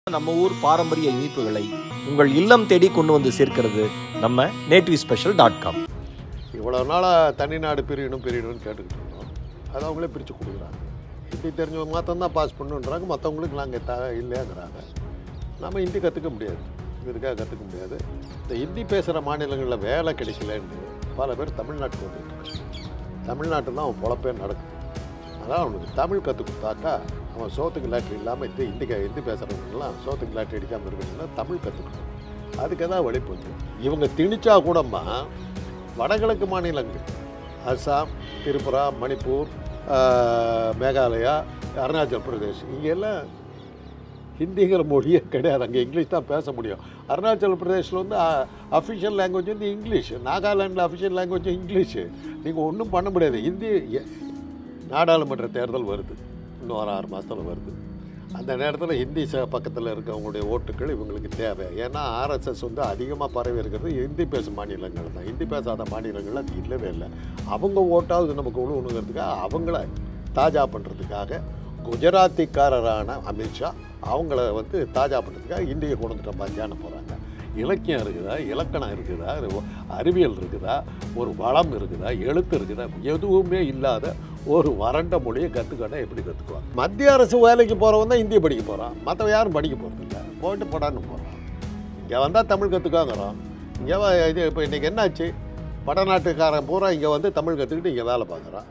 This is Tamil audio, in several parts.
நம்ம ஊர் பாரம்பரிய இனிப்புகளை உங்கள் இல்லம் தேடி கொண்டு வந்து சேர்க்கிறது நம்ம நேட்டிவ் ஸ்பெஷல் டாட் காம் இவ்வளோ நாளாக தனிநாடு பிரியணும் பிரியணும்னு கேட்டுக்கிட்டு இருந்தோம் அது அவங்களே பிரித்து கொடுக்குறாங்க ஹிந்தி தெரிஞ்சவங்க மாத்திரம் தான் பாஸ் பண்ணுன்றாங்க மற்றவங்களுக்கு நாங்கள் த இல்லையாங்கிறாங்க நம்ம ஹிந்தி கற்றுக்க முடியாது இதுக்காக கற்றுக்க முடியாது இந்த ஹிந்தி பேசுகிற மாநிலங்களில் வேலை கிடைக்கலன்னு பல பேர் தமிழ்நாட்டுக்கு வந்துட்டு தமிழ்நாட்டில் தான் அவன் பொழப்பே நடக்குது அதான் அவனுக்கு தமிழ் கற்றுக் கொடுத்தாக்கா அவன் சோத்துக்கு லாட்ரி இல்லாமல் இந்த ஹிந்தி க- ஹிந்தி பேசுகிறவங்கலாம் சோத்துக்கு லாட்ரி அடிக்காமல் இருக்கணும்னா தமிழ் கற்றுக்கணும் அதுக்கு தான் வழிபட்டு இவங்க திணிச்சா கூடமா வடகிழக்கு மாநிலங்கள் அஸ்ஸாம் திரிபுரா மணிப்பூர் ஆஹ், மேகாலயா அருணாச்சல் பிரதேஷ் இங்கெல்லாம் ஹிந்திங்கிற மொழியே கிடையாது அங்கே இங்கிலீஷ் தான் பேச முடியும் அருணாச்சல் பிரதேஷில் வந்து அஃபிஷியல் லாங்குவேஜ் வந்து இங்கிலீஷ் நாகாலாண்டில் அஃபிஷியல் லாங்குவேஜ் இங்கிலீஷு நீங்கள் ஒன்றும் பண்ண முடியாது ஹிந்தி எ- நாடாளுமன்ற தேர்தல் வருது இன்னும் ஒரு ஆறு மாதத்தில் வருது அந்த நேரத்தில் ஹிந்தி ச பக்கத்தில் இருக்கவங்களுடைய ஓட்டுகள் இவங்களுக்கு தேவை ஏன்னா ஆர்எஸ்எஸ் வந்து அதிகமாக பரவி இருக்கிறது ஹிந்தி பேசும் மாநிலங்கள் தான் ஹிந்தி பேசாத மாநிலங்கள் அது இல்லவே இல்லை அவங்க ஓட்டாவது நமக்கு உழுவுணுங்கிறதுக்காக அவங்கள தாஜா பண்ணுறதுக்காக குஜராத்திக்காரரான அமித்ஷா அவங்கள வந்து தாஜா பண்ணுறதுக்காக இந்தியை கொண்டு வந்துட்ட பாத்தியான போகிறாங்க இலக்கியம் இருக்குதா இலக்கணம் இருக்குதா ஒரு அறிவியல் இருக்குதா ஒரு வளம் இருக்குதா எழுத்து இருக்குதா எதுவுமே இல்லாத ஒரு வறண்ட மொழியை கற்றுக்கிட்டா எப்படி கற்றுக்குவாங்க மத்திய அரசு வேலைக்கு போகிறவன் தான் இந்திய படிக்க போகிறான் மற்றவன் யாரும் படிக்க போகிறது இல்லை போயிட்டு போடான்னு போகிறான் இங்கே வந்தால் தமிழ் கற்றுக்காங்கிறோம் இங்கே இது இப்போ இன்றைக்கி என்னாச்சு வடநாட்டுக்காரன் பூரா இங்கே வந்து தமிழ் கற்றுக்கிட்டு இங்கே வேலை பார்க்குறான்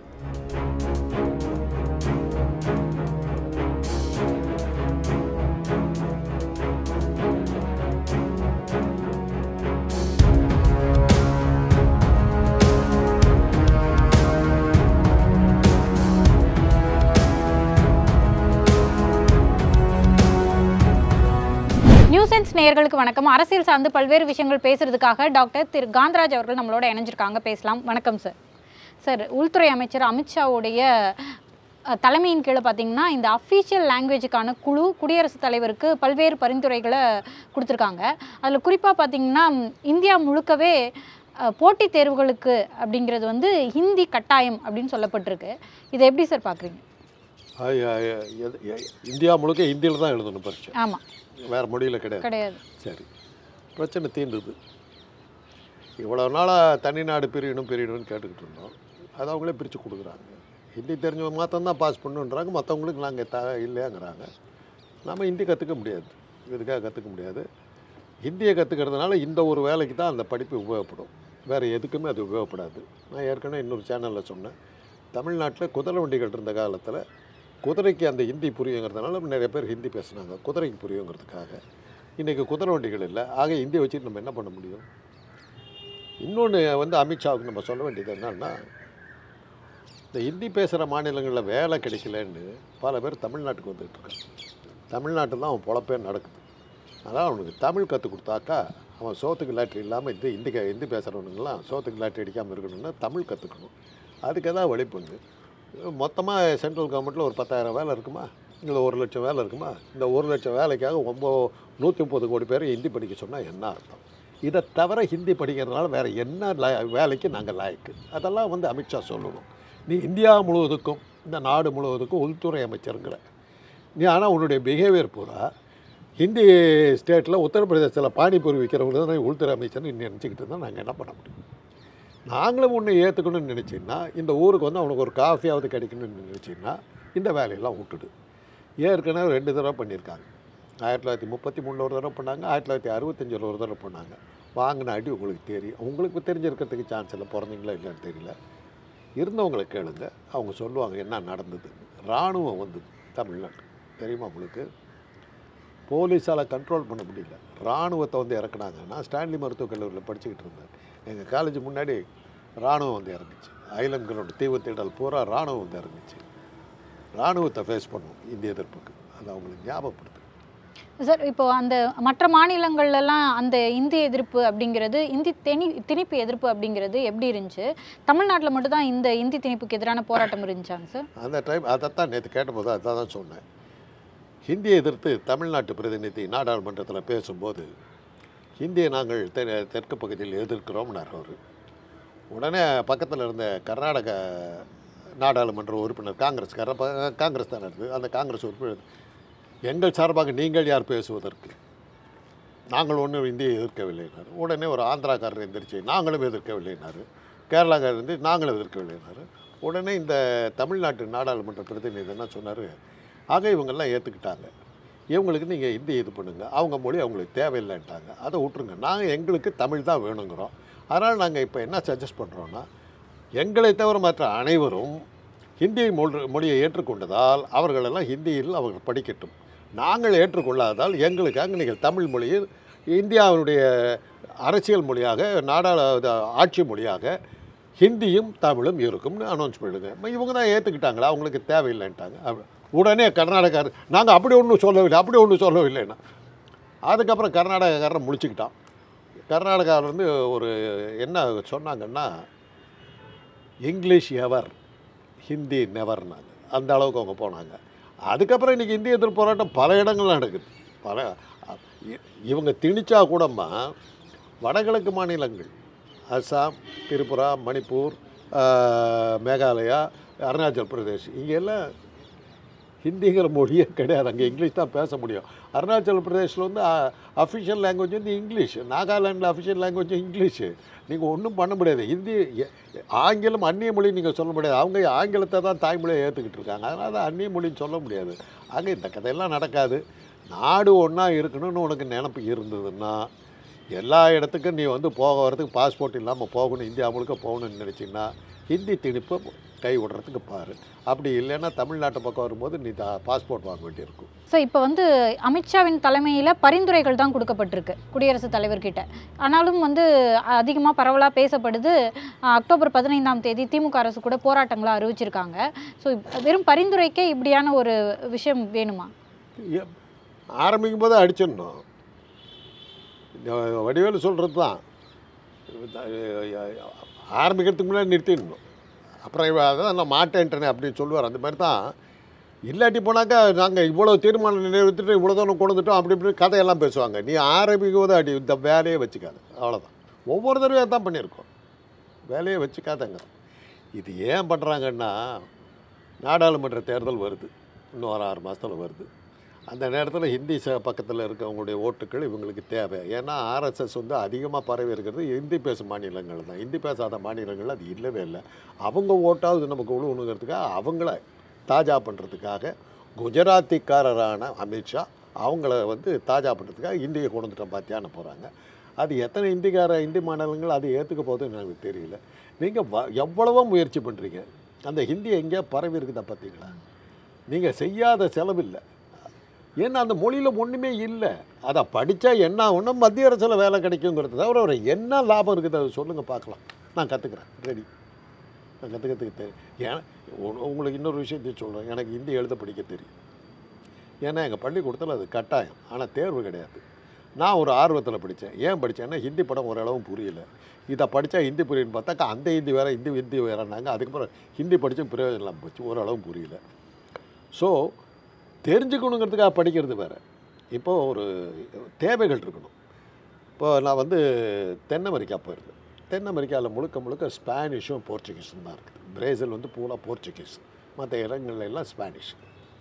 நியூஸ் சென்ஸ் நேயர்களுக்கு வணக்கம் அரசியல் சார்ந்து பல்வேறு விஷயங்கள் பேசுறதுக்காக டாக்டர் திரு காந்தராஜ் அவர்கள் நம்மளோட இணைஞ்சிருக்காங்க பேசலாம் வணக்கம் சார் சார் உள்துறை அமைச்சர் அமித்ஷாவுடைய அஹ், தலைமையின் கீழே பார்த்தீங்கன்னா இந்த அஃபீஷியல் லாங்குவேஜுக்கான குழு குடியரசுத் தலைவருக்கு பல்வேறு பரிந்துரைகளை கொடுத்துருக்காங்க அதில் குறிப்பாக பார்த்தீங்கன்னா ம், இந்தியா முழுக்கவே அஹ், போட்டித் தேர்வுகளுக்கு அப்படிங்கிறது வந்து ஹிந்தி கட்டாயம் அப்படின்னு சொல்லப்பட்டிருக்கு இதை எப்படி சார் பார்க்குறீங்க ஐ- ஐ- எது- எ- இந்தியா முழுக்க ஹிந்தியில் தான் எழுதணும் பரீட்சை ஆமாம் வேறு மொழியில் கிடையாது கிடையாது சரி பிரச்சனை தீர்ந்தது இவ்வளோ நாளாக தனிநாடு பிரியணும் பிரியணும்னு கேட்டுக்கிட்டு இருந்தோம் அது அவங்களே பிரித்து கொடுக்குறாங்க ஹிந்தி தெரிஞ்சவங்க மாத்திரம் தான் பாஸ் பண்ணுன்றாங்க மற்றவங்களுக்கு நாங்கள் த இல்லையாங்கிறாங்க நம்ம ஹிந்தி கற்றுக்க முடியாது இதுக்காக கற்றுக்க முடியாது ஹிந்தியை கற்றுக்கிறதுனால இந்த ஒரு வேலைக்கு தான் அந்த படிப்பு உபயோகப்படும் வேறு எதுக்குமே அது உபயோகப்படாது நான் ஏற்கனவே இன்னொரு சேனலில் சொன்னேன் தமிழ்நாட்டில் குதிரை வண்டிகள் இருந்த காலத்தில் குதிரைக்கு அந்த ஹிந்தி புரியுங்கிறதுனால நிறைய பேர் ஹிந்தி பேசுனாங்க குதிரைக்கு புரியுங்கிறதுக்காக இன்றைக்கி குதிரை வண்டிகள் இல்லை ஆக ஹிந்தியை வச்சுட்டு நம்ம என்ன பண்ண முடியும் இன்னொன்று வந்து அமித்ஷாவுக்கு நம்ம சொல்ல வேண்டியது என்னன்னா இந்த ஹிந்தி பேசுகிற மாநிலங்களில் வேலை கிடைக்கலன்னு பல பேர் தமிழ்நாட்டுக்கு வந்துட்டு இருக்காங்க தமிழ்நாட்டில் தான் அவன் பொழப்பே நடக்குது அதான் அவனுக்கு தமிழ் கற்றுக் கொடுத்தாக்கா அவன் சோத்துக்கு லாட்ரி இல்லாமல் இந்த ஹிந்தி க- ஹிந்தி பேசுகிறவனுங்களாம் சோத்துக்கு லாட்ரி அடிக்காமல் இருக்கணும்னா தமிழ் கற்றுக்கணும் அதுக்கு தான் வழி பண்ணு மொத்தமாக சென்ட்ரல் கவர்மெண்ட்டில் ஒரு பத்தாயிரம் வேலை இருக்குமா இல்லை ஒரு லட்சம் வேலை இருக்குமா இந்த ஒரு லட்சம் வேலைக்காக ஒம்போ நூற்றி முப்பது கோடி பேர் ஹிந்தி படிக்க சொன்னால் என்ன அர்த்தம் இதை தவிர ஹிந்தி படிக்கிறதுனால வேறு என்ன ல- வேலைக்கு நாங்கள் லாய்க்கு அதெல்லாம் வந்து அமித்ஷா சொல்லணும் நீ இந்தியா முழுவதுக்கும் இந்த நாடு முழுவதுக்கும் உள்துறை அமைச்சருங்கிற நீ ஆனால் உன்னுடைய பிஹேவியர் பூரா ஹிந்தி ஸ்டேட்டில் உத்தரப்பிரதேசத்தில் பானிபூரி விற்கிறவங்க தான் உள்துறை அமைச்சர்னு நினச்சிக்கிட்டு இருந்தால் நாங்கள் என்ன பண்ண முடியும் நாங்களும் ஒன்று ஏற்றுக்கணும்னு நினச்சின்னா இந்த ஊருக்கு வந்து அவனுக்கு ஒரு காஃபியாவது கிடைக்கணும்னு நினச்சின்னா இந்த வேலையெல்லாம் விட்டுடு ஏற்கனவே ரெண்டு தடவை பண்ணியிருக்காங்க ஆயிரத்தி தொள்ளாயிரத்தி முப்பத்தி மூணில் ஒரு தடவை பண்ணாங்க ஆயிரத்தி தொள்ளாயிரத்தி அறுபத்தஞ்சில் ஒரு தடவை பண்ணாங்க வாங்கின அடி உங்களுக்கு தெரியும் உங்களுக்கு தெரிஞ்சிருக்கிறதுக்கு சான்ஸ் இல்லை பிறந்தீங்களா இல்லைன்னு தெரியல இருந்தவங்களை கேளுங்க அவங்க சொல்லுவாங்க என்ன நடந்தது இராணுவம் வந்து தமிழ்நாட்டு தெரியுமா உங்களுக்கு போலீஸால் கண்ட்ரோல் பண்ண முடியல இராணுவத்தை வந்து இறக்குனாங்க நான் ஸ்டான்லி மருத்துவக் கல்லூரியில் படிச்சுக்கிட்டு இருந்தேன் எங்கள் காலேஜ் முன்னாடி இராணுவம் வந்து இறங்குச்சு ஐலண்ட் கிரவுண்ட் தீவு தேடல் பூரா இராணுவம் வந்து இறங்குச்சு இராணுவத்தை ஃபேஸ் பண்ணும் இந்திய எதிர்ப்புக்கு அது அவங்களுக்கு ஞாபகப்படுத்து சார் இப்போ அந்த மற்ற மாநிலங்கள்லாம் அந்த இந்தி எதிர்ப்பு அப்படிங்கிறது இந்தி திணி திணிப்பு எதிர்ப்பு அப்படிங்கிறது எப்படி இருந்துச்சு தமிழ்நாட்டில் மட்டும்தான் இந்த இந்தி திணிப்புக்கு எதிரான போராட்டம் இருந்துச்சாங்க சார் அந்த டைம் அதைத்தான் நேற்று கேட்டபோது அதை தான் சொன்னேன் ஹிந்தியை எதிர்த்து தமிழ்நாட்டு பிரதிநிதி நாடாளுமன்றத்தில் பேசும்போது ஹிந்தியை நாங்கள் தெ தெற்கு பகுதியில் எதிர்க்கிறோம்னார் அவர் உடனே பக்கத்தில் இருந்த கர்நாடக நாடாளுமன்ற உறுப்பினர் காங்கிரஸ்கார ப- காங்கிரஸ் தானே இருக்குது அந்த காங்கிரஸ் உறுப்பினர் எங்கள் சார்பாக நீங்கள் யார் பேசுவதற்கு நாங்கள் ஒன்றும் இந்தியை எதிர்க்கவில்லைனார் உடனே ஒரு ஆந்திராக்காரர் எந்திரிச்சு நாங்களும் எதிர்க்கவில்லைனார் கேரளாக்காரர் இருந்து நாங்களும் எதிர்க்கவில்லைனார் உடனே இந்த தமிழ்நாட்டு நாடாளுமன்ற பிரதிநிதி என்ன சொன்னார் ஆக இவங்கெல்லாம் ஏற்றுக்கிட்டாங்க இவங்களுக்கு நீங்கள் ஹிந்தி இது பண்ணுங்க அவங்க மொழி அவங்களுக்கு தேவையில்லைன்ட்டாங்க அதை விட்ருங்க நாங்கள் எங்களுக்கு தமிழ் தான் வேணுங்கிறோம் அதனால் நாங்கள் இப்போ என்ன சஜஸ்ட் பண்ணுறோன்னா எங்களை தவிர மற்ற அனைவரும் ஹிந்தி மொழி மொழியை ஏற்றுக்கொண்டதால் அவர்களெல்லாம் ஹிந்தியில் அவர்கள் படிக்கட்டும் நாங்கள் ஏற்றுக்கொள்ளாததால் எங்களுக்காக நீங்கள் தமிழ் மொழியில் இந்தியாவினுடைய அரசியல் மொழியாக நாடாள ஆட்சி மொழியாக ஹிந்தியும் தமிழும் இருக்கும்னு அனௌன்ஸ் பண்ணிடுங்க ம, இவங்க தான் ஏற்றுக்கிட்டாங்களா அவங்களுக்கு தேவையில்லைன்ட்டாங்க அப்ப- உடனே கர்நாடகார் நாங்கள் அப்படி ஒன்றும் சொல்லவில்லை அப்படி ஒன்றும் சொல்லவில்லைன்னா அதுக்கப்புறம் கர்நாடகாக்காரன் முழிச்சுக்கிட்டான் கர்நாடகாவில் வந்து ஒரு என்ன சொன்னாங்கன்னா இங்கிலீஷ் எவர் ஹிந்தி நெவர்னாங்க அந்த அளவுக்கு அவங்க போனாங்க அதுக்கப்புறம் இன்றைக்கி இந்திய எதிர்ப்பு போராட்டம் பல இடங்கள்ல நடக்குது பல அ- இ- இவங்க திணிச்சா கூடமா வடகிழக்கு மாநிலங்கள் அஸ்ஸாம் திரிபுரா மணிப்பூர் ஆ, மேகாலயா அருணாச்சல் பிரதேஷ் இங்கெல்லாம் ஹிந்திங்கிற மொழியே கிடையாது அங்கே இங்கிலீஷ் தான் பேச முடியும் அருணாச்சல் பிரதேஷில் வந்து அஃபிஷியல் லாங்குவேஜ் வந்து இங்கிலீஷ் நாகாலாண்டில் அஃபிஷியல் லாங்குவேஜ் இங்கிலீஷு நீங்கள் ஒன்றும் பண்ண முடியாது ஹிந்தி எ- ஆங்கிலம் அந்நிய மொழி நீங்கள் சொல்ல முடியாது அவங்க ஆங்கிலத்தை தான் தாய்மொழியை ஏற்றுக்கிட்டு இருக்காங்க அதனால் தான் அந்நிய மொழின்னு சொல்ல முடியாது ஆக இந்த கதையெல்லாம் நடக்காது நாடு ஒன்றா இருக்கணும்னு உனக்கு நினப்பு இருந்ததுன்னா எல்லா இடத்துக்கும் நீ வந்து போக வரதுக்கு பாஸ்போர்ட் இல்லாமல் போகணும் இந்தியா முழுக்க போகணும்னு நினச்சிங்கன்னா ஹிந்தி திணிப்பு கை விடுறதுக்கு பாரு அப்படி இல்லைன்னா தமிழ்நாட்டு பக்கம் வரும்போது நீ பாஸ்போர்ட் வாங்க வேண்டியிருக்கும் ஸோ இப்போ வந்து அமித்ஷாவின் தலைமையில் பரிந்துரைகள் தான் கொடுக்கப்பட்டிருக்கு குடியரசுத் தலைவர்கிட்ட ஆனாலும் வந்து அதிகமாக பரவலாக பேசப்படுது அஹ், அக்டோபர் பதினைந்தாம் தேதி திமுக அரசு கூட போராட்டங்களை அறிவிச்சிருக்காங்க ஸோ வெறும் பரிந்துரைக்கே இப்படியான ஒரு விஷயம் வேணுமா ஏ- ஆரம்பிக்கும் போது அடிச்சிடணும் இந்த வடிவேலு சொல்கிறது தான் ஆரம்பிக்கிறதுக்கு முன்னாடி நிறுத்திடணும் அப்புறம் இவ அதான் நான் மாட்டேன்ட்டேனே அப்படின்னு சொல்லுவார் அந்த மாதிரி தான் இல்லாட்டி போனாக்கா நாங்கள் இவ்வளோ தீர்மானம் நிறைவேற்றிட்டு இவ்வளோ தூரம் கொண்டுட்டோம் அப்படி இப்படி கதையெல்லாம் பேசுவாங்க நீ ஆரம்பிக்கும் போது அடி இந்த வேலையே வச்சுக்காது அவ்வளோதான் ஒவ்வொரு தடவையும் தான் பண்ணியிருக்கோம் வேலையை வச்சுக்காதங்க இது ஏன் பண்ணுறாங்கன்னா நாடாளுமன்ற தேர்தல் வருது இன்னும் ஒரு ஆறு மாதத்தில் வருது அந்த நேரத்தில் ஹிந்தி ச பக்கத்தில் இருக்கவங்களுடைய ஓட்டுகள் இவங்களுக்கு தேவை ஏன்னா ஆர்எஸ்எஸ் வந்து அதிகமாக பரவி இருக்கிறது ஹிந்தி பேசும் மாநிலங்கள் தான் ஹிந்தி பேசாத மாநிலங்கள் அது இல்லவே இல்லை அவங்க ஓட்டாவது நமக்கு உழுவுணுங்கிறதுக்காக அவங்கள தாஜா பண்ணுறதுக்காக குஜராத்திக்காரரான அமித்ஷா அவங்கள வந்து தாஜா பண்ணுறதுக்காக இந்தியை கொண்டு வந்துட்டோம் பார்த்தியான்னு போகிறாங்க அது எத்தனை இந்திக்கார இந்தி மாநிலங்கள் அது ஏற்றுக்க போகுதுன்னு எனக்கு தெரியல நீங்கள் வ எவ்வளவோ முயற்சி பண்ணுறீங்க அந்த ஹிந்தி எங்கேயா பரவி இருக்குதா பார்த்தீங்களா நீங்கள் செய்யாத செலவில்லை ஏன்னா அந்த மொழியில் ஒன்றுமே இல்லை அதை படித்தா என்ன ஒன்றும் மத்திய அரசில் வேலை கிடைக்குங்கிறது தவிர ஒரு என்ன லாபம் இருக்குது அதை சொல்லுங்கள் பார்க்கலாம் நான் கற்றுக்குறேன் ரெடி நான் கற்றுக்கிறதுக்கு தெரியும் ஏன் உ- உங்களுக்கு இன்னொரு விஷயத்தையும் சொல்கிறேன் எனக்கு ஹிந்தி எழுத படிக்க தெரியும் ஏன்னா எங்கள் பள்ளிக்கூடத்தில் அது கட்டாயம் ஆனால் தேர்வு கிடையாது நான் ஒரு ஆர்வத்தில் படித்தேன் ஏன் படித்தேன்னா ஹிந்தி படம் ஓரளவும் புரியல இதை படித்தா ஹிந்தி புரியுன்னு பார்த்தாக்கா அந்த ஹிந்தி வேறு ஹிந்தி ஹிந்தி வேறேன்னாங்க அதுக்கப்புறம் ஹிந்தி படித்தும் பிரயோஜனம் இல்லாமல் போச்சு ஓரளவும் புரியல ஸோ தெரிஞ்சுக்கணுங்கிறதுக்காக படிக்கிறது வேறு இப்போ ஒரு தேவைகள் இருக்கணும் இப்போ நான் வந்து தென் அமெரிக்கா போயிருந்தேன் தென் அமெரிக்காவில் முழுக்க முழுக்க ஸ்பானிஷும் போர்ச்சுகீஸும் தான் இருக்குது பிரேசில் வந்து பூரா போர்ச்சுகீஸ் மற்ற இடங்கள்ல எல்லாம் ஸ்பானிஷ்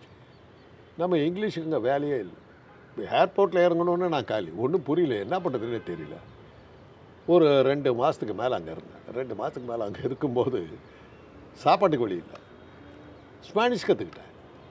நம்ம இங்கிலீஷுக்கு இங்கே வேலையே இல்லை ஏர்போர்ட்டில் இறங்கணுன்னு நான் காலி ஒன்றும் புரியல என்ன பண்ணுறதுன்னே தெரியல ஒரு ரெண்டு மாதத்துக்கு மேலே அங்கே இருந்தேன் ரெண்டு மாதத்துக்கு மேலே அங்கே இருக்கும்போது சாப்பாட்டுக்கு வழி இல்லை ஸ்பானிஷ் கற்றுக்கிட்டேன்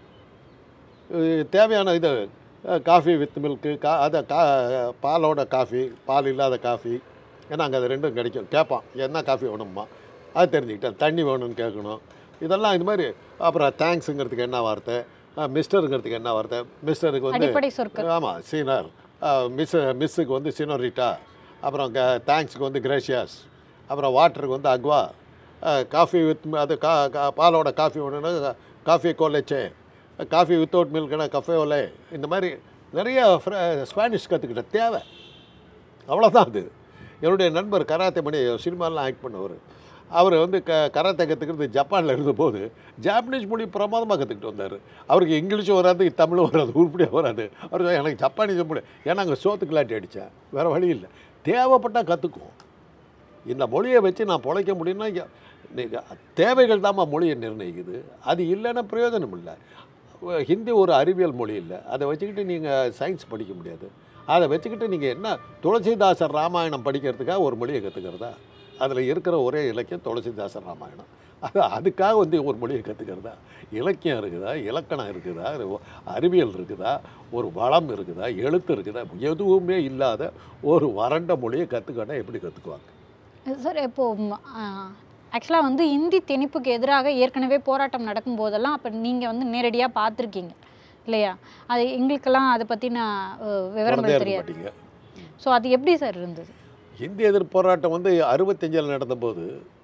அஹ் தேவையான இது காஃபி வித் மில்க்கு கா அதை கா பாலோட காஃபி பால் இல்லாத காஃபி ஏன்னா அங்கே அது ரெண்டும் கிடைக்கும் கேட்பான் என்ன காஃபி வேணும்மா அது தெரிஞ்சுக்கிட்டேன் தண்ணி வேணும்னு கேட்கணும் இதெல்லாம் இது மாதிரி அப்புறம் தேங்க்ஸுங்கிறதுக்கு என்ன வார்த்தை அஹ் மிஸ்டருங்கிறதுக்கு என்ன வார்த்தை மிஸ்டருக்கு வந்து அடிப்படை சொற்கள் ஆமாம் சீனர் மிஸ் மிஸ்ஸுக்கு வந்து சினோரிட்டா அப்புறம் க தேங்க்ஸுக்கு வந்து கிரேஷியாஸ் அப்புறம் வாட்டருக்கு வந்து அக்வா காஃபி வித் அது கா கா- பாலோட காஃபி ஒன்றுனா காஃபி கோலேச்சே காஃபி வித்தவுட் மில்க்னா கஃபே ஒலே இந்த மாதிரி நிறைய ஃப்ர- ஸ்பானிஷ் கற்றுக்கிட்ட தேவை அவ்வளோதான் அது என்னுடைய நண்பர் கராத்தே மணி சினிமாலாம் ஆக்ட் பண்ணவர் அவர் வந்து க கராத்தே கற்றுக்கிறது ஜப்பானில் இருந்தபோது ஜாப்பனீஸ் மொழி பிரமாதமாக கற்றுக்கிட்டு வந்தார் அவருக்கு இங்கிலீஷும் வராது தமிழும் வராது உருப்படியாக வராது அவர் சொன்னார், எனக்கு ஜப்பானீஸ் மொழி ஏன்னா அங்கே சோத்து கிளாட்டி அடித்தேன் வேறு வழி இல்லை தேவைப்பட்டால் கற்றுக்குவோம் இந்த மொழியை வச்சு நான் பொழைக்க முடியும்னா இங்க- நீங்க தேவைகள் தாம்மா மொழியை நிர்ணயிக்குது அது இல்லைன்னா பிரயோஜனம் இல்லை ஹிந்தி ஒரு அறிவியல் மொழி இல்லை அதை வச்சுக்கிட்டு நீங்கள் சயின்ஸ் படிக்க முடியாது அதை வச்சுக்கிட்டு நீங்கள் என்ன துளசிதாசர் ராமாயணம் படிக்கிறதுக்காக ஒரு மொழியை கற்றுக்கிறதா அதில் இருக்கிற ஒரே இலக்கியம் துளசிதாசர் ராமாயணம் அது அதுக்காக வந்து ஒரு மொழியை கற்றுக்கிறதா இலக்கியம் இருக்குதா இலக்கணம் இருக்குதா அறிவியல் இருக்குதா ஒரு வளம் இருக்குதா எழுத்து இருக்குதா எதுவுமே இல்லாத ஒரு வறண்ட மொழியை கற்றுக்கிட்டா எப்படி கற்றுக்குவாங்க சார் இப்போ ஆக்சுவலாக வந்து இந்தி திணிப்புக்கு எதிராக ஏற்கனவே போராட்டம் நடக்கும் போதெல்லாம் அப்போ நீங்கள் வந்து நேரடியாக பார்த்துருக்கீங்க இல்லையா அது எங்களுக்கெல்லாம் அதை பற்றின குழந்தையா விவரங்கள் இருக்க தெரியாது மாட்டீங்க ஸோ அது எப்படி சார் இருந்தது இந்திய எதிர்ப்பு போராட்டம் வந்து அறுபத்தஞ்சில் நடந்தபோது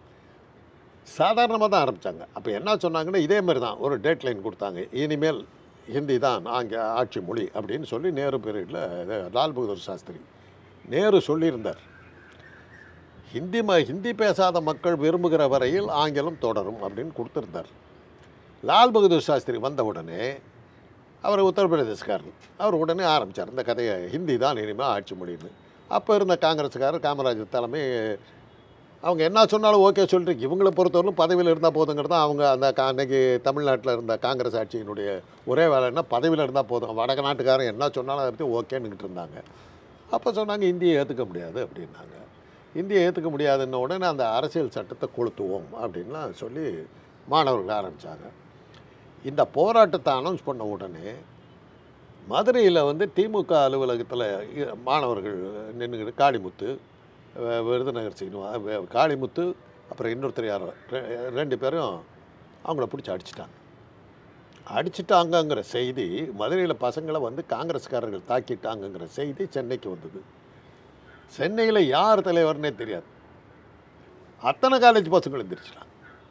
சாதாரணமாக தான் ஆரம்பித்தாங்க அப்போ என்ன சொன்னாங்கன்னா இதே மாதிரி தான் ஒரு டேட் லைன் கொடுத்தாங்க இனிமேல் ஹிந்தி தான் ஆங்க ஆட்சி மொழி அப்படின்னு சொல்லி நேரு பீரியடில் லால் பகதூர் சாஸ்திரி நேரு சொல்லியிருந்தார் ஹிந்தி ம ஹிந்தி பேசாத மக்கள் விரும்புகிற வரையில் ஆங்கிலம் தொடரும் அப்படின்னு கொடுத்துருந்தார் லால் பகதூர் சாஸ்திரி வந்த உடனே அவர் உத்தரப்பிரதேசக்காரர் அவர் உடனே ஆரம்பித்தார் இந்த கதையை ஹிந்தி தான் இனிமேல் ஆட்சி மொழின்னு அப்போ இருந்த காங்கிரஸ்காரர் காமராஜர் தலைமை அவங்க என்ன சொன்னாலும் ஓகே சொல்லிட்டு இவங்களை பொறுத்தவரைக்கும் பதவியில் இருந்தால் போதுங்கிறது தான் அவங்க அந்த கா அன்னைக்கு தமிழ்நாட்டில் இருந்த காங்கிரஸ் ஆட்சியினுடைய ஒரே வேலைன்னா பதவியில் இருந்தால் போதும் வடக்கு நாட்டுக்காரன் என்ன சொன்னாலும் அதை பற்றி ஓகேன்னுக்கிட்டு இருந்தாங்க அப்போ சொன்னாங்க இந்தியை ஏற்றுக்க முடியாது அப்படின்னாங்க இந்தியை ஏற்றுக்க முடியாதுன்ன உடனே அந்த அரசியல் சட்டத்தை கொளுத்துவோம் அப்படின்லாம் சொல்லி மாணவர்கள் ஆரம்பித்தாங்க இந்த போராட்டத்தை அனௌன்ஸ் பண்ண உடனே மதுரையில் வந்து திமுக அலுவலகத்தில் இ- மாணவர்கள் நின்றுக்கிட்டு காளிமுத்து அஹ் விருதுநகர் சீனுவா வே- காளிமுத்து அப்புறம் இன்னொருத்தர் யாரோ ரெ- ரெண்டு பேரும் அவங்கள பிடிச்சி அடிச்சிட்டாங்க அடிச்சிட்டாங்கங்கிற செய்தி மதுரையில் பசங்களை வந்து காங்கிரஸ்காரர்கள் தாக்கிட்டாங்கங்கிற செய்தி சென்னைக்கு வந்தது சென்னையில் யார் தலைவர்னே தெரியாது அத்தனை காலேஜ் பசங்களும் எந்திரிச்சிட்டாங்க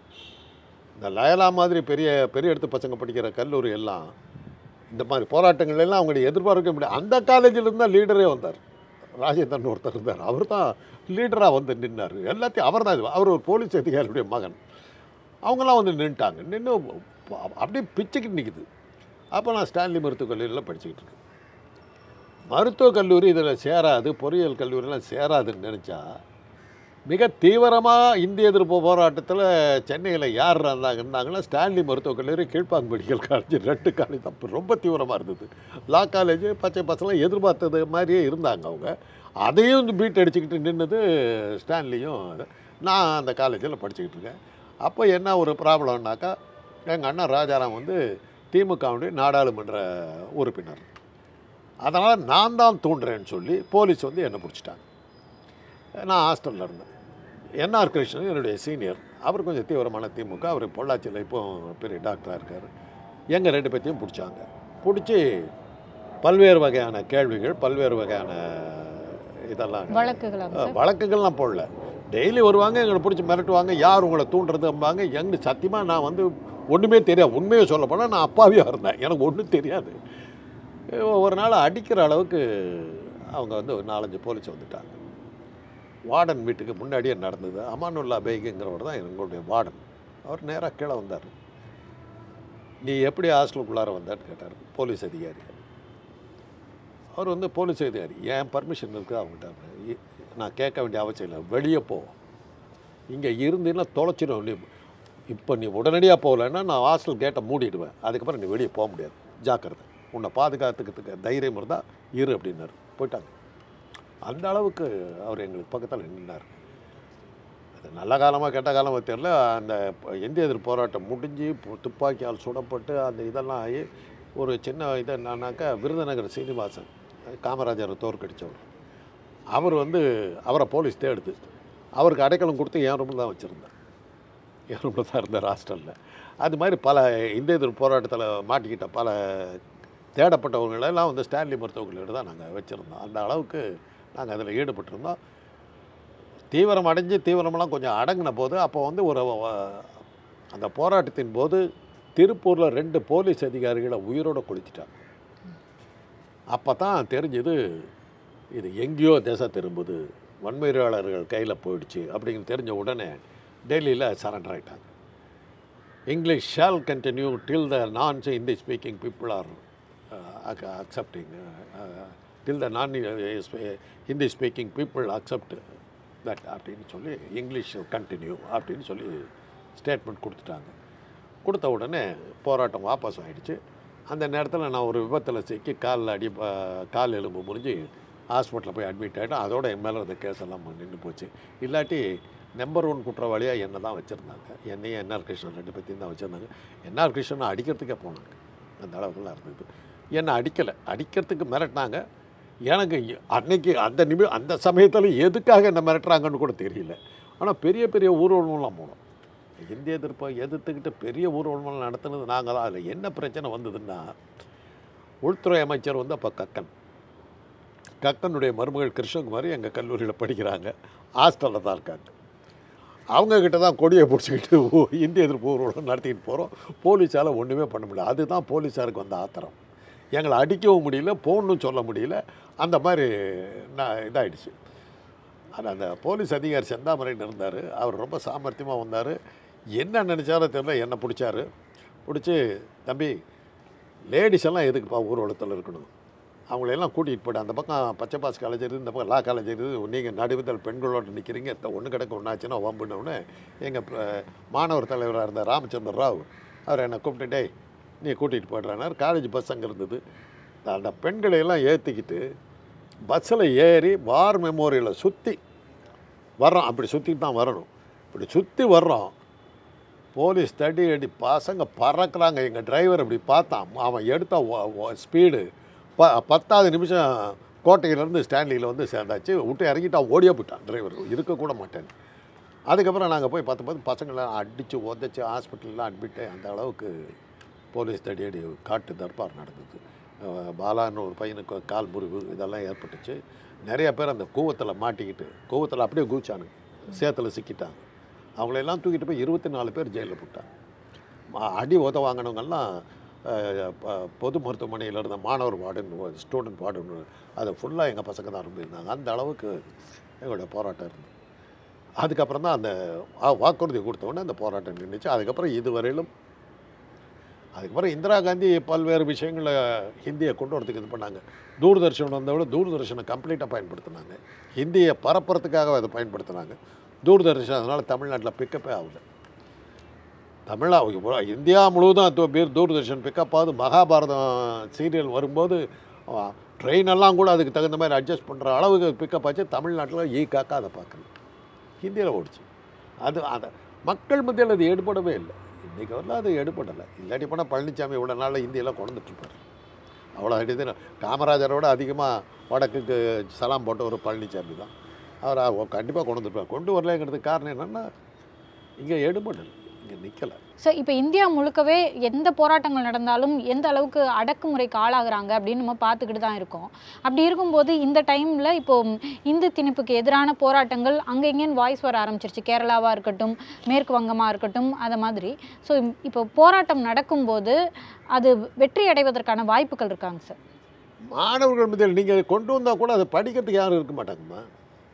இந்த லயலா மாதிரி பெரிய பெரிய இடத்து பசங்க படிக்கிற கல்லூரி எல்லாம் இந்த மாதிரி போராட்டங்கள் எல்லாம் அவங்களுடைய எதிர்பார்க்க முடியாது அந்த காலேஜில் இருந்தால் லீடரே வந்தார் ராஜேந்திரன் ஒருத்தர் இருந்தார் அவர் தான் லீடராக வந்து நின்னார் எல்லாத்தையும் அவர் தான் இது அவர் ஒரு போலீஸ் அதிகாரியுடைய மகன் அவங்களாம் வந்து நின்றுட்டாங்க நின்று அப்படியே பிச்சுக்கிட்டு நிற்குது அப்போ நான் ஸ்டான்லி மருத்துவக் கல்லூரியில் படிச்சுக்கிட்டு இருக்கேன் மருத்துவக் கல்லூரி இதில் சேராது பொறியியல் கல்லூரியெல்லாம் சேராதுன்னு நினச்சா மிக தீவிரமாக இந்திய எதிர்ப்பு போராட்டத்தில் சென்னையில் யார் இருந்தாங்கன்னா ஸ்டான்லி மருத்துவக் கல்லூரி கீழ்ப்பாங்க மெடிக்கல் காலேஜ் ரெண்டு காலேஜ் அப்போ ரொம்ப தீவிரமாக இருந்தது லா காலேஜ் பச்சை பசங்களாம் எதிர்பார்த்தது மாதிரியே இருந்தாங்க அவங்க அதையும் வந்து பீட் அடிச்சுக்கிட்டு நின்னது ஸ்டான்லியும் நான் அந்த காலேஜில் படிச்சுக்கிட்டு இருக்கேன் அப்போ என்ன ஒரு ப்ராப்ளம்னாக்கா எங்கள் அண்ணன் ராஜாராம் வந்து திமுகவுடைய நாடாளுமன்ற உறுப்பினர் அதனால் நான் தான் தூண்டுறேன்னு சொல்லி போலீஸ் வந்து என்னை பிடிச்சிட்டாங்க நான் ஹாஸ்டலில் இருந்தேன் என்ஆர் கிருஷ்ணன் என்னுடைய சீனியர் அவர் கொஞ்சம் தீவிரமான திமுக அவர் பொள்ளாச்சியில் இப்போ பெரிய டாக்டராக இருக்கார் எங்கள் ரெண்டு பேர்த்தையும் பிடிச்சாங்க பிடிச்சி பல்வேறு வகையான கேள்விகள் பல்வேறு வகையான இதெல்லாம் வழக்குகளாக அஹ், சார் வழக்குகள்லாம் போடல டெய்லி வருவாங்க எங்களை பிடிச்சி மிரட்டுவாங்க யார் உங்களை தூண்டுறதும்பாங்க எங்களுக்கு சத்தியமாக நான் வந்து ஒன்றுமே தெரியாது உண்மையை சொல்ல போனால் நான் அப்பாவியாக இருந்தேன் எனக்கு ஒன்றும் தெரியாது அஹ், ஒரு நாள் அடிக்கிற அளவுக்கு அவங்க வந்து ஒரு நாலஞ்சு போலீஸ் வந்துட்டாங்க வார்டன் வீட்டுக்கு முன்னாடியே நடந்தது அமானுல்லா பேகுங்கிறவர் தான் எங்களுடைய வார்டன் அவர் நேராக கீழே வந்தார் நீ எப்படி ஹாஸ்டலுக்குள்ளார வந்தான்னு கேட்டார் போலீஸ் அதிகாரி அவர் வந்து போலீஸ் அதிகாரி ஏன் பர்மிஷன் இருக்குது அவங்ககிட்ட இ- நான் கேட்க வேண்டிய அவசியம் இல்லை வெளியே போ இங்கே இருந்தீங்கன்னா தொலைச்சிடும் நீ இப்போ நீ உடனடியாக போகலைன்னா நான் ஹாஸ்டல் கேட்டை மூடிடுவேன் அதுக்கப்புறம் நீ வெளியே போக முடியாது ஜாக்கிரதை உன்னை பாதுகாத்துக்கிறதுக்கு தைரியம் இருந்தால் இரு அப்படின்னாரு போயிட்டாங்க அந்த அளவுக்கு அவர் எங்களுக்கு பக்கத்தில் நின்னார் அது நல்ல காலமாக கெட்ட காலமாக தெரியல அந்த ப- இந்திய எதிர்ப்பு போராட்டம் முடிஞ்சு பு- துப்பாக்கியால் சுடப்பட்டு அந்த இதெல்லாம் ஆகி ஒரு சின்ன இது என்னன்னாக்கா விருதுநகர் சீனிவாசன் காமராஜரை தோற்கடித்தவர் அவர் வந்து அவரை போலீஸ் தேடுது அவருக்கு அடைக்கலம் கொடுத்து என் ரூமில் தான் வச்சுருந்தேன் என் ரூமில் தான் இருந்தார் ஹாஸ்டலில் அது மாதிரி பல இந்திய எதிர்ப்பு போராட்டத்தில் மாட்டிக்கிட்ட பல தேடப்பட்டவங்களெல்லாம் வந்து ஸ்டான்லி மருத்துவர்களோடு தான் நாங்கள் வச்சுருந்தோம் அந்த அளவுக்கு நாங்கள் அதில் ஈடுபட்டிருந்தோம் தீவிரம் அடைஞ்சு தீவிரமெல்லாம் கொஞ்சம் அடங்கின போது அப்போ வந்து ஒரு வ- அந்த போராட்டத்தின் போது திருப்பூரில் ரெண்டு போலீஸ் அதிகாரிகளை உயிரோட கொளுத்திட்டாங்க அப்போ தான் தெரிஞ்சது இது எங்கேயோ திசை திரும்புது வன்முறையாளர்கள் கையில் போயிடுச்சு அப்படின்னு தெரிஞ்ச உடனே டெல்லியில் சரண்டர் ஆயிட்டாங்க English shall continue till the non Hindi speaking people are accepting till the non Hindi speaking people accept that அப்படின்னு சொல்லி இங்கிலீஷ் கண்டினியூ அப்படின்னு சொல்லி ஸ்டேட்மெண்ட் கொடுத்துட்டாங்க கொடுத்த உடனே போராட்டம் வாபஸ் ஆயிடுச்சு அந்த நேரத்தில் நான் ஒரு விபத்தில் சிக்கி காலில் அடி ப- கால் எலும்பு முறிஞ்சு ஹாஸ்பிட்டலில் போய் அட்மிட் ஆகிட்டேன் அதோட என் மேலே அந்த கேஸ் எல்லாம் நின்று போச்சு இல்லாட்டி நம்பர் ஒன் குற்றவாளியாக என்னை தான் வச்சுருந்தாங்க என்னையும் என்ஆர் கிருஷ்ணன் ரெண்டு பேர்த்தையும் தான் வச்சுருந்தாங்க என்ஆர் கிருஷ்ணனை அடிக்கிறதுக்கே போனாங்க அந்த அளவுக்குலாம் இருந்தது என்னை அடிக்கலை அடிக்கிறதுக்கு மிரட்டினாங்க எனக்கு இ- அன்னைக்கு அந்த நிமி அந்த சமயத்தில் எதுக்காக என்ன மிரட்டுறாங்கன்னு கூட தெரியல ஆனால் பெரிய பெரிய ஊர்வலம்லாம் போனோம் இந்திய எதிர்ப்பை எதிர்த்துக்கிட்டு பெரிய ஊர்வலம் நடத்துனது நாங்கள் தான் அதில் என்ன பிரச்சனை வந்ததுன்னா உள்துறை அமைச்சர் வந்து அப்போ கக்கன் கக்கனுடைய மருமகள் கிருஷ்ணகுமாரி எங்கள் கல்லூரியில் படிக்கிறாங்க ஹாஸ்டலில் தான் இருக்காங்க அவங்கக்கிட்ட தான் கொடியை பிடிச்சிக்கிட்டு ஊ- இந்திய எதிர்ப்பு ஊர்வலம் நடத்திக்கிட்டு போகிறோம் போலீஸால் ஒன்றுமே பண்ண முடியல அதுதான் போலீஸாருக்கு வந்த ஆத்திரம் எங்களை அடிக்கவும் முடியல போகணும்னு சொல்ல முடியல அந்த மாதிரி நான் இதாயிடுச்சு அது அந்த போலீஸ் அதிகாரி செந்தாமரைன்னு இருந்தார் அவர் ரொம்ப சாமர்த்தியமாக வந்தார் என்ன நினச்சாரோ தெரியல என்னை பிடிச்சாரு பிடிச்சி தம்பி லேடிஸ் எல்லாம் எதுக்குப்பா ஊர்வலத்தில் இருக்கணும் அவங்களெல்லாம் கூட்டிகிட்டு போய்ட்டு அந்த பக்கம் பச்சை பாஸ் காலேஜ் இருக்குது இந்த பக்கம் லா காலேஜ் இருக்குது நீங்கள் நடுவில் பெண்களோட நிற்கிறீங்க ஒன்று கிடக்க ஒன்றாச்சுன்னா வம்புனவுடனே எங்கள் மாணவர் தலைவராக இருந்த ராமச்சந்திர ராவ் அவர் என்னை கூப்பிட்டு டேய் நீ கூட்டிகிட்டு போய்ட்றானார் காலேஜ் பஸ் அங்கே இருந்தது அந்த பெண்களை எல்லாம் ஏற்றிக்கிட்டு பஸ்ஸில் ஏறி வார் மெமோரியலை சுற்றி வர்றோம் அப்படி சுற்றிட்டு தான் வரணும் இப்படி சுற்றி வர்றோம் போலீஸ் தடி அடி பசங்க பறக்குறாங்க எங்கள் டிரைவர் அப்படி பார்த்தான் அவன் எடுத்த ஸ்பீடு ப பத்தாவது நிமிஷம் கோட்டையிலேருந்து ஸ்டான்லியில் வந்து சேர்ந்தாச்சு விட்டு இறங்கிட்டு அவன் ஓடியே போயிட்டான் டிரைவர் இருக்கக்கூட மாட்டேன் அதுக்கப்புறம் நாங்கள் போய் பார்த்து பார்த்து பசங்களை அடித்து உதச்சி ஹாஸ்பிட்டல்லாம் அட்மிட்டு அந்த அளவுக்கு போலீஸ் தடி அடி காட்டு தர்பார் நடந்தது அஹ் பாலான்னு ஒரு பையனுக்கு கால் முறிவு இதெல்லாம் ஏற்பட்டுச்சு நிறைய பேர் அந்த கூவத்தில் மாட்டிக்கிட்டு கூவத்தில் அப்படியே குதிச்சானுங்க சேத்துல சிக்கிட்டாங்க அவங்களெல்லாம் தூக்கிட்டு போய் இருபத்தி நாலு பேர் ஜெயிலில் போட்டாங்க மா- அடி உத வாங்கினவங்கெல்லாம் அஹ், ப- பொது மருத்துவமனையில் இருந்த மாணவர் வார்டுன்னு ஸ்டூடெண்ட் வார்டுன்னு அதை ஃபுல்லாக எங்கள் பசங்க தான் இருந்திருந்தாங்க அந்த அளவுக்கு எங்களோட போராட்டம் இருந்தது அதுக்கப்புறம் தான் அந்த வா- வாக்குறுதி கொடுத்த உடனே அந்த போராட்டம் நின்றுச்சு அதுக்கப்புறம் இதுவரையிலும் அதுக்கப்புறம் இந்திரா காந்தி பல்வேறு விஷயங்களை ஹிந்தியை கொண்டு வரதுக்கு இது பண்ணாங்க தூர்தர்ஷன் வந்த விட தூர்தர்ஷனை கம்ப்ளீட்டாக பயன்படுத்தினாங்க ஹிந்தியை பரப்புறதுக்காக அதை பயன்படுத்தினாங்க தூர்தர்ஷன் அதனால் தமிழ்நாட்டில் பிக்கப்பே ஆகல தமிழா இந்தியா முழுவதும் அது பேர் தூர்தர்ஷன் பிக்கப் ஆகுது மகாபாரதம் சீரியல் வரும்போது ட்ரெயின் எல்லாம் கூட அதுக்கு தகுந்த மாதிரி அட்ஜஸ்ட் பண்ணுற அளவுக்கு பிக்கப் ஆச்சு தமிழ்நாட்டில் ஈ காக்கா அதை பார்க்கல ஹிந்தியில் ஓடிச்சு அது அதை மக்கள் மத்தியில் அது எடுபடவே இல்லை இன்றைக்கி வரல அது எடுபடலை இல்லாட்டி போனால் பழனிசாமி இவ்வளோ நாளில் ஹிந்தியெல்லாம் கொண்டுட்டுருப்பார் அவ்வளோ அடிது காமராஜரோட அதிகமாக வடக்குக்கு சலாம் போட்ட ஒரு பழனிசாமி தான் அவர் கண்டிப்பாக கொண்டு வந்துருப்பார் கொண்டு வரலைங்கிறதுக்கு காரணம் என்னென்னா இங்கே எடுபடலை இங்கே நிற்கலை சார் இப்போ இந்தியா முழுக்கவே எந்த போராட்டங்கள் நடந்தாலும் எந்த அளவுக்கு அடக்குமுறைக்கு ஆளாகிறாங்க அப்படின்னு நம்ம பார்த்துக்கிட்டு தான் இருக்கோம் அப்படி இருக்கும்போது இந்த டைமில் இப்போ இந்து திணிப்புக்கு எதிரான போராட்டங்கள் அங்கே இங்கேன்னு வாய்ஸ் வர ஆரம்பிச்சிருச்சு கேரளாவாக இருக்கட்டும் மேற்கு வங்கமாக இருக்கட்டும் அதை மாதிரி ஸோ இப்போ போராட்டம் நடக்கும்போது அது வெற்றி அடைவதற்கான வாய்ப்புகள் இருக்காங்க சார் மாணவர்கள் மத்தியில் நீங்கள் கொண்டு வந்தால் கூட அதை படிக்கிறதுக்கு யாரும் இருக்க மாட்டாங்கம்மா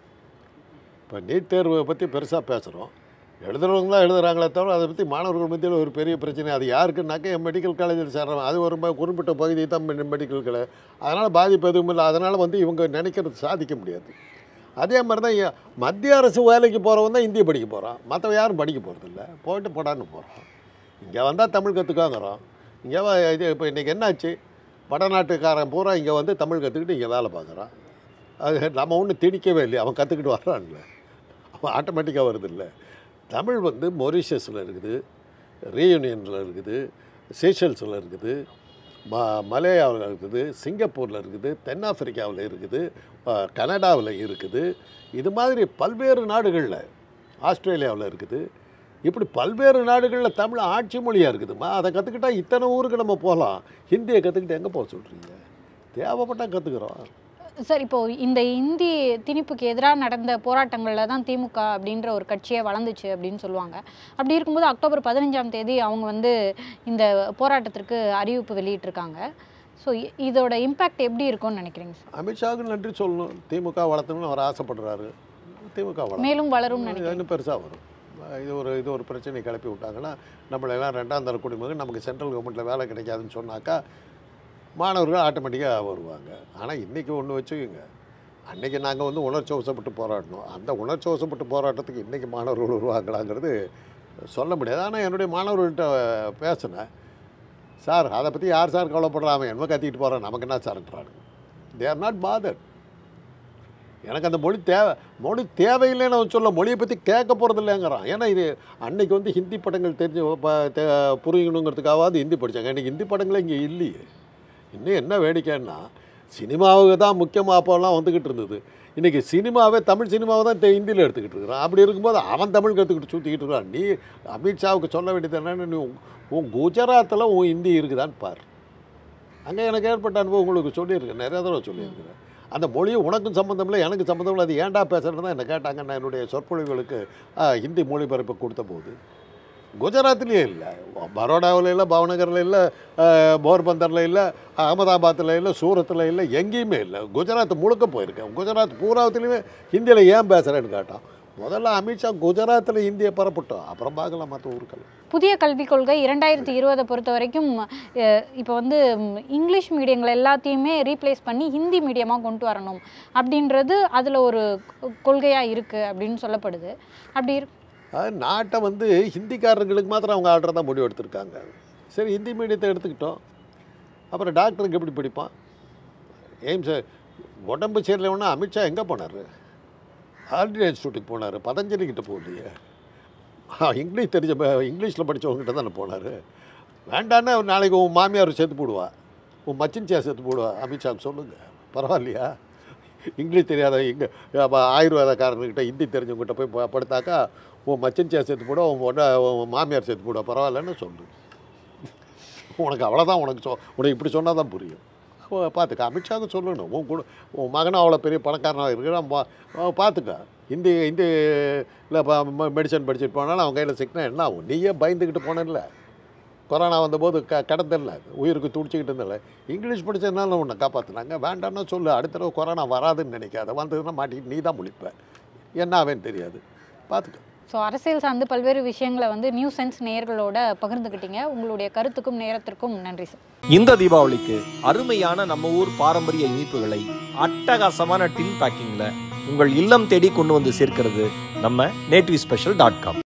இப்போ நீட் தேர்வை பற்றி பெருசாக பேசுகிறோம் எழுதுறவங்களாம் எழுதுறாங்களே தவிர அதை பற்றி மாணவர்கள் மத்தியில் ஒரு பெரிய பிரச்சனை அது யாருக்குனாக்க என் மெடிக்கல் காலேஜில் சேர்றவன் அது ஒரு ம- குறிப்பிட்ட பகுதி தான் மெடிக்கல் காலேஜ் அதனால் பாதிப்பு எதுவும் இல்லை அதனால் வந்து இவங்க நினைக்கிறது சாதிக்க முடியாது அதே மாதிரி தான் இ- மத்திய அரசு வேலைக்கு போகிறவன் தான் இந்திய படிக்க போகிறான் மற்றவன் யாரும் படிக்க போகிறதில்ல போயிட்டு போடான்னு போகிறான் இங்கே வந்தால் தமிழ் கற்றுக்காங்கிறோம் இங்கே வ- இது இப்போ இன்றைக்கி என்னாச்சு வடநாட்டுக்காரன் பூரா இங்கே வந்து தமிழ் கற்றுக்கிட்டு இங்கே வேலை பார்க்குறான் அது நம்ம ஒன்றும் திணிக்கவே இல்லையா அவன் கற்றுக்கிட்டு வர்றான்ல அவன் ஆட்டோமேட்டிக்காக வருது இல்லை தமிழ் வந்து மொரிஷியஸில் இருக்குது ரீயூனியனில் இருக்குது சீஷல்ஸில் இருக்குது ம மலேயாவில் இருக்குது சிங்கப்பூரில் இருக்குது தென்னாப்பிரிக்காவில் இருக்குது அஹ், கனடாவில் இருக்குது இது மாதிரி பல்வேறு நாடுகளில் ஆஸ்திரேலியாவில் இருக்குது இப்படி பல்வேறு நாடுகளில் தமிழ் ஆட்சி மொழியாக இருக்குதும்மா அதை கற்றுக்கிட்டா இத்தனை ஊருக்கு நம்ம போகலாம் ஹிந்தியை கற்றுக்கிட்டு எங்கே போக சொல்கிறீங்க தேவைப்பட்டால் கற்றுக்குறோம் சார் இப்போ இந்த இந்தி திணிப்புக்கு எதிராக நடந்த போராட்டங்களில் தான் திமுக அப்படின்ற ஒரு கட்சியே வளர்ந்துச்சு அப்படின்னு சொல்லுவாங்க அப்படி இருக்கும்போது அக்டோபர் பதினஞ்சாம் தேதி அவங்க வந்து இந்த போராட்டத்திற்கு அறிவிப்பு வெளியிட்டிருக்காங்க ஸோ இதோட இம்பேக்ட் எப்படி இருக்கும்னு நினைக்கிறீங்க சார் அமித்ஷாவுக்கு நன்றி சொல்லணும் திமுக வளர்த்தணும்னு அவர் ஆசைப்படுறாரு திமுக வளர்த்தணும் மேலும் வளரும் இது நினைக்கிறேன் இன்னும் பெருசாக வரும் இது ஒரு இது ஒரு பிரச்சனை கிளப்பி விட்டாங்கன்னா நம்மளை எல்லாம் ரெண்டாம் தர குடிமகன் நமக்கு சென்ட்ரல் கவர்மெண்ட்டில் வேலை கிடைக்காதுன்னு சொன்னாக்கா மாணவர்கள் ஆட்டோமேட்டிக்காக வருவாங்க ஆனால் இன்றைக்கி ஒன்று வச்சுக்கோங்க அன்றைக்கி நாங்கள் வந்து உணர்ச்சி வசப்பட்டு போராடினோம் அந்த உணர்ச்சி வசப்பட்டு போராட்டத்துக்கு இன்றைக்கி மாணவர்கள் வருவாங்களாங்கிறது சொல்ல முடியாது ஆனால் என்னுடைய மாணவர்கள்ட்ட பேசினேன் சார் அதை பற்றி யார் சார் கவலைப்படுறான் அவன் என்ன கத்திட்டு போகிறான் நமக்கு என்ன சார்ன்றாங்க தே ஆர் நாட் பாதர் எனக்கு அந்த மொழி தேவை மொழி தேவையில்லைன்னு அவன் சொல்ல மொழியை பற்றி கேட்க போகிறது இல்லைங்கிறான் ஏன்னா இது அன்னைக்கு வந்து ஹிந்தி படங்கள் தெரிஞ்சு ப- தே- புரியணுங்கிறதுக்காவது ஹிந்தி படித்தாங்க இன்னைக்கு ஹிந்தி படங்களே இங்கே இல்லையே இன்னும் என்ன வேடிக்கைன்னா சினிமாவுக்கு தான் முக்கியமாக அப்போல்லாம் வந்துக்கிட்டு இருந்தது இன்றைக்கி சினிமாவே தமிழ் சினிமாவை தான் தெ- ஹிந்தியில் எடுத்துக்கிட்டு இருக்கிறான் அப்படி இருக்கும்போது அவன் தமிழ் கற்றுக்கிட்டு சுற்றிக்கிட்டு இருக்கான் நீ அமித்ஷாவுக்கு சொல்ல வேண்டியது என்னன்னு நீ உன்- உன் குஜராத்தில் உன் ஹிந்தி இருக்குதான்னு பார் அங்கே எனக்கு ஏற்பட்ட அனுபவம் உங்களுக்கு சொல்லியிருக்கேன் நிறைய தடவை சொல்லியிருக்கிறேன் அந்த மொழியும் உனக்கும் சம்மந்தம் இல்லை எனக்கு சம்மந்தம் இல்லை அது ஏன்டா பேசுகிறேன்னு தான் என்ன கேட்டாங்க நான் என்னுடைய சொற்பொழிவுகளுக்கு ஆ, ஹிந்தி மொழிபெயர்ப்பு கொடுத்த போது குஜராத்லேயே இல்லை பரோடாவில் இல்லை பாவநகரில் இல்லை போர்பந்தரில் இல்லை அகமதாபாத்தில் இல்லை சூரத்தில் இல்லை எங்கேயுமே இல்லை குஜராத் முழுக்க போயிருக்கேன் குஜராத் பூராவத்துலேயுமே ஹிந்தியில் ஏன் பேசுகிறேன்னு கேட்டான் முதல்ல அமித்ஷா குஜராத்தில் ஹிந்தியை பரப்பட்டோம் அப்புறம் பார்க்கலாம் மற்ற ஊர்கள் புதிய கல்விக் கொள்கை இரண்டாயிரத்தி இருபதை பொறுத்த வரைக்கும் அஹ், இப்போ வந்து ம், இங்கிலீஷ் மீடியங்கள் எல்லாத்தையுமே ரீப்ளேஸ் பண்ணி ஹிந்தி மீடியமாக கொண்டு வரணும் அப்படின்றது அதில் ஒரு கொள்கையாக இருக்குது அப்படின்னு சொல்லப்படுது அப்படி இரு அது நாட்டை வந்து ஹிந்திக்காரர்களுக்கு மாத்திரம் அவங்க ஆர்டர் தான் முடிவு எடுத்திருக்காங்க சரி ஹிந்தி மீடியத்தை எடுத்துக்கிட்டோம் அப்புறம் டாக்டருக்கு எப்படி படிப்பான் எய்ம்ஸ் உடம்பு சரியில்லைன்னா அமித்ஷா எங்கே போனார் ஆர்டினரி இன்ஸ்டியூட்டுக்கு போனார் பதஞ்சலி கிட்ட போகலையே ஆ, இங்கிலீஷ் தெரிஞ்ச ப- இங்கிலீஷில் படித்தவங்ககிட்ட தானே போனார் வேண்டான்னா நாளைக்கு உன் மாமியார் சேர்த்து போடுவா உன் மச்சின்ச்சியா சேர்த்து போடுவா அமித்ஷாவுக்கு சொல்லுங்கள் பரவாயில்லையா இங்கிலீஷ் தெரியாத இங்கே ஆயுர்வேதக்காரனுக்கிட்ட ஹிந்தி தெரிஞ்சவங்ககிட்ட போய் ப- படுத்தாக்கா உன் மச்சின்ச்சியா சேர்த்து போடுவா உன் பொண்ண உன் மாமியார் சேர்த்து போடுவா பரவாயில்லன்னு சொல்லு உனக்கு அவ்வளோதான் உனக்கு சொ உனக்கு இப்படி சொன்னால் தான் புரியும் அப்போ பார்த்துக்க அமித்ஷாவுக்கு சொல்லணும் உன் கூட உன் மகனும் அவ்வளோ பெரிய பணக்காரனாக இருக்கிறான் பா- அவன் பார்த்துக்க ஹிந்தி ஹிந்தி இல்லை மெடிசன் படிச்சுட்டு போனாலும் அவன் கையில் சிக்கினா என்ன ஆகும் நீயே பயந்துக்கிட்டு போனேன்ல கொரோனா வந்தபோது க கடத்தல உயிருக்கு துடிச்சிக்கிட்டு இருந்தல இங்கிலீஷ் படித்ததுனால உன்னை காப்பாற்றினாங்க வேண்டாம்னா சொல்லு அடுத்த தடவை கொரோனா வராதுன்னு நினைக்காத வந்ததுன்னா மாட்டிக்கிட்டு நீ தான் முழிப்ப என்ன ஆவேன்னு தெரியாது பார்த்துக்க ஸோ அரசியல் சார்ந்து பல்வேறு விஷயங்களை வந்து நியூ சென்ஸ் நேயர்களோட பகிர்ந்துக்கிட்டீங்க உங்களுடைய கருத்துக்கும் நேரத்திற்கும் நன்றி சார் இந்த தீபாவளிக்கு அருமையான நம்ம ஊர் பாரம்பரிய இனிப்புகளை அட்டகாசமான டின் பேக்கிங்ல உங்கள் இல்லம் தேடி கொண்டு வந்து சேர்க்கிறது நம்ம நேட்டிவ் ஸ்பெஷல் டாட் காம்